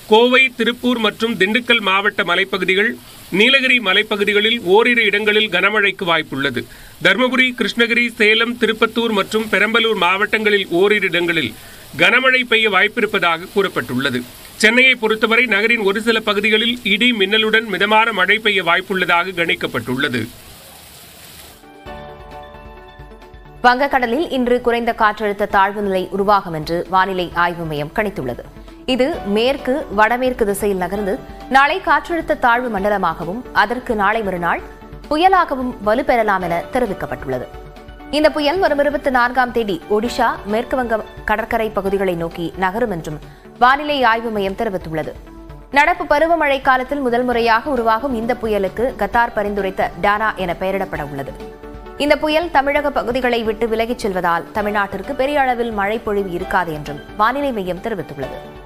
கோவை திருப்பூர் மற்றும் திண்டுக்கல் மாவட்ட மலைப்பகுதிகள் நீலகிரி மலைப்பகுதிகளில் ஓரிரு இடங்களில் கனமழைக்கு வாய்ப்புள்ளது தருமபுரி கிருஷ்ணகிரி சேலம் திருப்பத்தூர் மற்றும் பெரம்பலூர் மாவட்டங்களில் ஓரிரு இடங்களில் கனமழை பெய்ய வாய்ப்பிருப்பதாக கூறப்பட்டுள்ளது சென்னையை பொறுத்தவரை நகரின் ஒரு சில பகுதிகளில் இடி மின்னலுடன் மிதமான மழை பெய்ய வாய்ப்புள்ளதாக கணிக்கப்பட்டுள்ளது வங்கக்கடலில் இன்று குறைந்த காற்றழுத்த தாழ்வு நிலை உருவாகும் என்று வானிலை ஆய்வு மையம் கணித்துள்ளது இது மேற்கு வடமேற்கு திசையில் நகர்ந்து நாளை காற்றழுத்த தாழ்வு மண்டலமாகவும் அதற்கு நாளை மறுநாள் புயலாகவும் வலுப்பெறலாம் என தெரிவிக்கப்பட்டுள்ளது இந்த புயல் வரும் இருபத்தி நான்காம் தேதி ஒடிஷா மேற்கு வங்க கடற்கரை பகுதிகளை நோக்கி நகரும் என்றும் வானிலை ஆய்வு மையம் தெரிவித்துள்ளது நடப்பு பருவமழை காலத்தில் முதல் முறையாக உருவாகும் இந்த புயலுக்கு கத்தார் பரிந்துரைத்த டானா என பெயரிடப்பட உள்ளது இந்த புயல் தமிழக பகுதிகளை விட்டு விலகிச் செல்வதால் தமிழ்நாட்டிற்கு பெரிய அளவில் மழை பொழிவு இருக்காது என்றும் வானிலை மையம் தெரிவித்துள்ளது